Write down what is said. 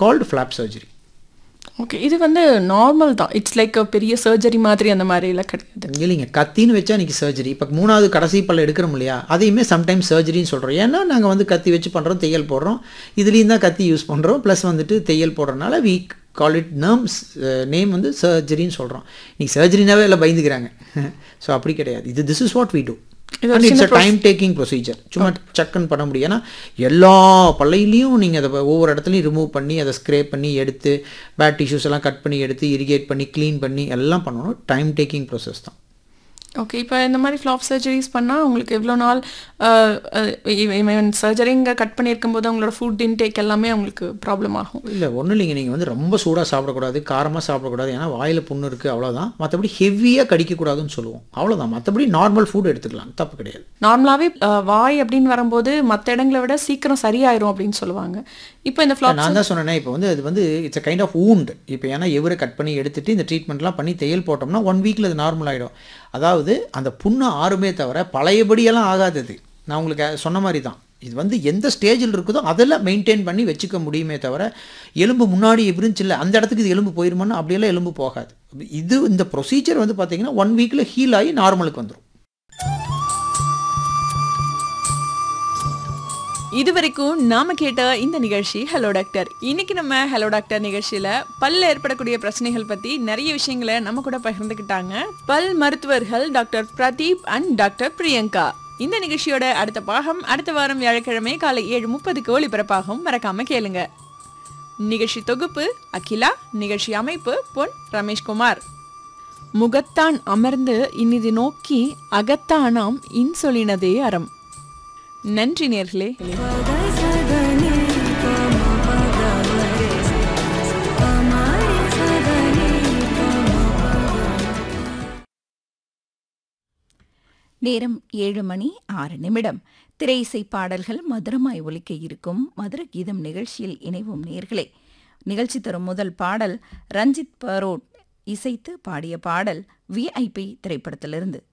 called flop surgery okay இது வந்து normal தான் இட்ஸ் லைக் பெரிய சர்ஜரி மாதிரி அந்த மாதிரிலாம் கிடையாது இல்லைங்க கத்தின்னு வச்சா இன்னைக்கு சர்ஜரி இப்போ மூணாவது கடைசி பல்ல எடுக்கிறோம் இல்லையா அதையுமே சம்டைம்ஸ் சர்ஜரின்னு சொல்கிறோம் ஏன்னா நாங்கள் வந்து கத்தி வச்சு பண்ணுறோம் தையல் போடுறோம் இதுலேயும் தான் கத்தி யூஸ் பண்ணுறோம் ப்ளஸ் வந்துட்டு தையல் போடுறதுனால we call it names name வந்து சர்ஜரின்னு சொல்கிறோம் இன்னைக்கு சர்ஜரினாவே எல்லாம் பயந்துக்கிறாங்க ஸோ அப்படி கிடையாது இது this is what we do இது and it's time taking procedure சும்மா சக்குன்னு பண்ண முடியும் ஏன்னா எல்லா பல்லையிலையும் நீங்கள் அதை ஒவ்வொரு இடத்துலையும் ரிமூவ் பண்ணி அதை ஸ்க்ரேப் பண்ணி எடுத்து பேட் டிஷ்யூஸ் எல்லாம் கட் பண்ணி எடுத்து இரிகேட் பண்ணி க்ளீன் பண்ணி எல்லாம் பண்ணணும் டைம் டேக்கிங் ப்ரோசஸ் தான் ஓகே இப்போ இந்த மாதிரி ஃப்ளாப் சர்ஜரிஸ் பண்ணால் உங்களுக்கு எவ்வளோ நாள் சர்ஜரிங்க கட் பண்ணியிருக்கும் போது அவங்களோட ஃபுட் இன்டேக் எல்லாமே அவங்களுக்கு ப்ராப்ளம் ஆகும் இல்லை ஒன்றும் இல்லைங்க நீங்கள் வந்து ரொம்ப சூடாக சாப்பிடக்கூடாது காரமாக சாப்பிடக்கூடாது ஏன்னா வாயில் புண்ணு இருக்குது அவ்வளோதான் மற்றபடி ஹெவியாக கடிக்கக்கூடாதுன்னு சொல்லுவோம் அவ்வளோதான் மற்றபடி நார்மல் ஃபுட் எடுத்துக்கலாம் தப்பு கிடையாது நார்மலாகவே வாய் அப்படின்னு வரும்போது மற்ற இடங்களை விட சீக்கிரம் சரியாயிரும் அப்படின்னு சொல்லுவாங்க இப்போ இந்த ஃப்ளாப் நான் தான் சொன்னேனே இப்போ வந்து அது வந்து it's a kind of wound இப்போ ஏன்னா எவரை கட் பண்ணி எடுத்துட்டு இந்த ட்ரீட்மெண்ட்லாம் பண்ணி தையல் போட்டோம்னா ஒன் வீக்கில் அது நார்மல் ஆகிடும் அதாவது அந்த புண்ணு ஆறுமே தவிர பழையபடியெல்லாம் ஆகாதது நான் உங்களுக்கு சொன்ன மாதிரி தான் இது வந்து எந்த ஸ்டேஜில் இருக்குதோ அதெல்லாம் மெயின்டைன் பண்ணி வச்சுக்க முடியுமே தவிர எலும்பு முன்னாடி எப்படி இருந்துச்சுல்ல அந்த இடத்துக்கு இது எலும்பு போயிருமான்னு அப்படியெல்லாம் எலும்பு போகாது இது இந்த ப்ரொசீஜர் வந்து பார்த்தீங்கன்னா ஒன் வீக்கில் ஹீல் ஆகி நார்மலுக்கு வந்துடும் இதுவரைக்கும் நாம கேட்ட இந்த நிகழ்ச்சி ஹலோ டாக்டர் இன்னைக்கு நம்ம ஹலோ டாக்டர் நிகழ்ச்சியில பல்ல ஏற்படக்கூடிய பிரச்சனைகள் பத்தி நிறைய விஷயங்களை நம்ம கூட பகிர்ந்துக்கிட்டாங்க பல் மருத்துவர்கள் doctor Pradeep and doctor Priyanka இந்த நிகழ்ச்சியோட அடுத்த பாகம் அடுத்த வாரம் வியாழக்கிழமை காலை ஏழு முப்பதுக்கு ஒளிபரப்பாகும் மறக்காம கேளுங்க நிகழ்ச்சி தொகுப்பு அகிலா நிகழ்ச்சி அமைப்பு பொன் ரமேஷ்குமார் முகத்தான் அமர்ந்து இனிது நோக்கி அகத்தானாம் இன்சொலினதே அறம் நன்றி நேர்களே நேரம் ஏழு மணி ஆறு நிமிடம் திரையிசை பாடல்கள் மதுரமாய் ஒலிக்க இருக்கும் மதுர கீதம் நிகழ்ச்சியில் இணைவும் நேர்களே நிகழ்ச்சி தரும் முதல் பாடல் ரஞ்சித் பரோட் இசைத்து பாடிய பாடல் விஐபி திரைப்படத்திலிருந்து